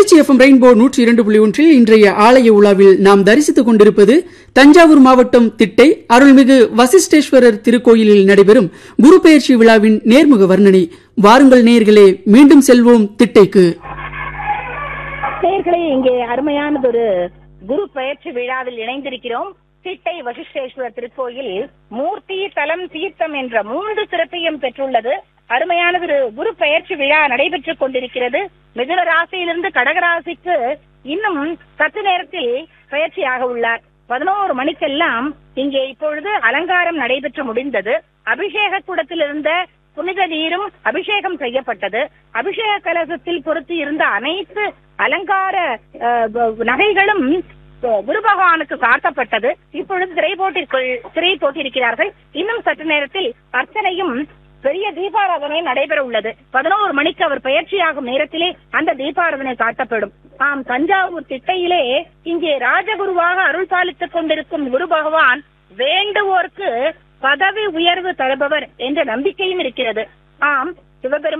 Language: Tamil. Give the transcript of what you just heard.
திருச்சி எஃப்எம் ரெயின்போ நூற்றி இரண்டு புள்ளி ஒன்றில் இன்றைய ஆலய உலாவில் நாம் தரிசித்துக் கொண்டிருப்பது தஞ்சாவூர் மாவட்டம் திட்டை அருள்மிகு வசிஷ்டேஸ்வரர் திருக்கோயிலில் நடைபெறும் குரு பெயர்ச்சி விழாவின் நேர்முக வர்ணனை வாருங்கள் நேர்களே மீண்டும் செல்வோம் திட்டைக்கு நேர்களே இங்கே அருமையானதொரு குரு பயிற்சி விழாவில் இணைந்திருக்கிறோம் சிட்டை வசிஷ்டேஸ்வரர் திருக்கோயில் மூர்த்தி தலம் தீர்த்தம் என்ற மூன்று சிறப்பையும் பெற்றுள்ளது அருமையானதொரு குரு பயிற்சி விழா நடைபெற்றுக் கொண்டிருக்கிறது மிதுன ராசியிலிருந்து கடகராசிக்கு இன்னும் சற்று நேரத்தில் பயிற்சியாக உள்ளார் பதினோரு மணிக்கெல்லாம் இங்கே இப்பொழுது அலங்காரம் நடைபெற்று முடிந்தது அபிஷேக கூடத்தில் இருந்த புனித நீரும் அபிஷேகம் செய்யப்பட்டது அபிஷேக கலசத்தில் பொருத்தி இருந்த அனைத்து அலங்கார அஹ், வ- நகைகளும் அஹ், குரு பகவானுக்கு காட்டப்பட்டது இப்பொழுது திரை போட்டிற்குள் திரை போட்டிருக்கிறார்கள் இன்னும் சற்று நேரத்தில் அர்ச்சனையும் பெரிய தீபாராதனை நடைபெற உள்ளது பதினோரு மணிக்கு அவர் பயிற்சியாகும் நேரத்திலே அந்த தீபாராதனை காட்டப்படும் ஆம் தஞ்சாவூர் திட்டையிலே இங்கே ராஜகுருவாக அருள் பாலித்துக் கொண்டிருக்கும் குரு பகவான் வேண்டுவோர்க்கு பதவி உயர்வு தருபவர் என்ற நம்பிக்கையும் இருக்கிறது ஆம் சிவபெருமான்